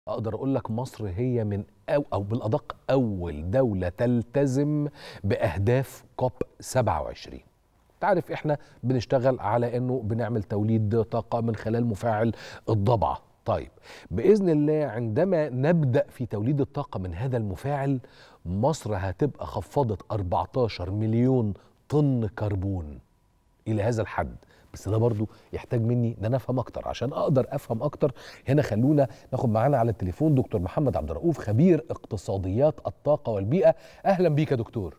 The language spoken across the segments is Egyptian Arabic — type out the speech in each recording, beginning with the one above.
اقدر اقول لك مصر هي من أو, او بالادق اول دوله تلتزم باهداف كوب 27 تعرف احنا بنشتغل على انه بنعمل توليد طاقه من خلال مفاعل الضبعه طيب باذن الله عندما نبدا في توليد الطاقه من هذا المفاعل مصر هتبقى خفضت 14 مليون طن كربون الى هذا الحد بس ده برضو يحتاج مني ان انا افهم اكتر عشان اقدر افهم اكتر هنا خلونا ناخد معانا على التليفون دكتور محمد عبد الرؤوف خبير اقتصاديات الطاقه والبيئه اهلا بيك يا دكتور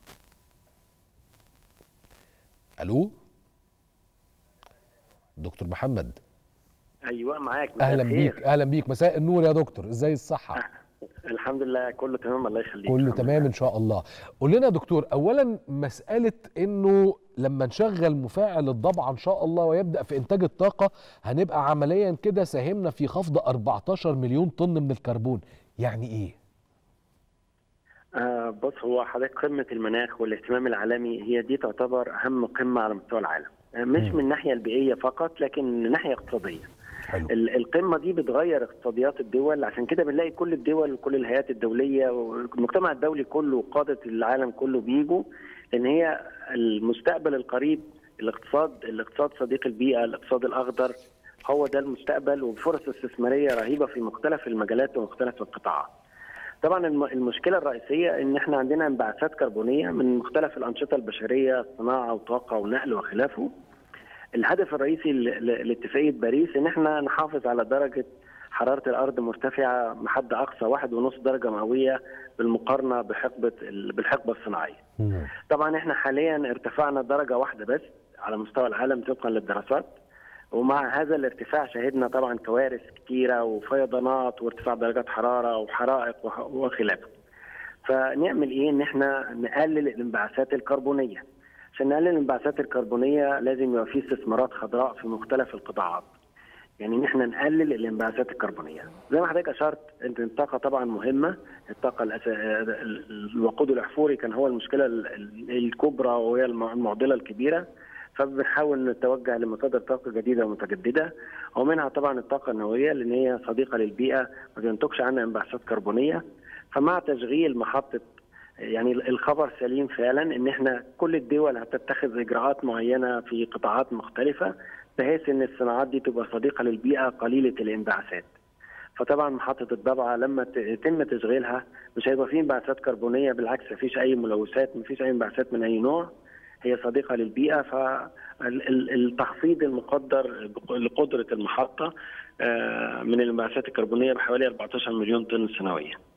الو دكتور محمد ايوه معاك مساء اهلا الخير. بيك اهلا بيك مساء النور يا دكتور ازاي الصحه الحمد لله كله تمام الله يخليك كله الحمد تمام لله. ان شاء الله قول لنا يا دكتور اولا مساله انه لما نشغل مفاعل الضبعه ان شاء الله ويبدا في انتاج الطاقه هنبقى عمليا كده ساهمنا في خفض 14 مليون طن من الكربون يعني ايه آه بص هو حضرتك قمه المناخ والاهتمام العالمي هي دي تعتبر اهم قمه على مستوى العالم آه مش مم. من الناحيه البيئيه فقط لكن من ناحيه اقتصاديه حلو ال- القمه دي بتغير اقتصاديات الدول عشان كده بنلاقي كل الدول وكل الهيئات الدوليه والمجتمع الدولي كله وقاده العالم كله بيجوا لان هي المستقبل القريب الاقتصاد الاقتصاد صديق البيئه الاقتصاد الاخضر هو ده المستقبل وفرص استثماريه رهيبه في مختلف المجالات ومختلف القطاعات. طبعا الم- المشكله الرئيسيه ان احنا عندنا انبعاثات كربونيه من مختلف الانشطه البشريه صناعه وطاقه ونقل وخلافه. الهدف الرئيسي ل- ل- لاتفاقيه باريس ان احنا نحافظ على درجه حراره الارض مرتفعه بحد اقصى واحد ونص درجه مئويه بالمقارنه بحقبه ال- بالحقبه الصناعيه. مم. طبعا احنا حاليا ارتفعنا درجه واحده بس على مستوى العالم طبقا للدراسات ومع هذا الارتفاع شهدنا طبعا كوارث كتيره وفيضانات وارتفاع درجات حراره وحرائق وح- وخلافه. فنعمل ايه ان احنا نقلل الانبعاثات الكربونيه. عشان نقلل الانبعاثات الكربونيه لازم يبقى في استثمارات خضراء في مختلف القطاعات. يعني ان احنا نقلل الانبعاثات الكربونيه. زي ما حضرتك اشرت انت الطاقه طبعا مهمه، الطاقه الأس... الوقود الاحفوري كان هو المشكله ال- ال- الكبرى وهي الم- المعضله الكبيره. فبنحاول نتوجه لمصادر طاقه جديده ومتجدده ومنها طبعا الطاقه النوويه لان هي صديقه للبيئه ما بينتجش عنها انبعاثات كربونيه فمع تشغيل محطه يعني الخبر سليم فعلا ان احنا كل الدول هتتخذ اجراءات معينه في قطاعات مختلفه بحيث ان الصناعات دي تبقى صديقه للبيئه قليله الانبعاثات. فطبعا محطه الضبعه لما ت- يتم تشغيلها مش هيبقى فيه انبعاثات كربونيه بالعكس مفيش اي ملوثات مفيش اي انبعاثات من اي نوع هي صديقه للبيئه فالتخفيض المقدر لقدره المحطه آه، من الانبعاثات الكربونيه بحوالي 14 مليون طن سنويا.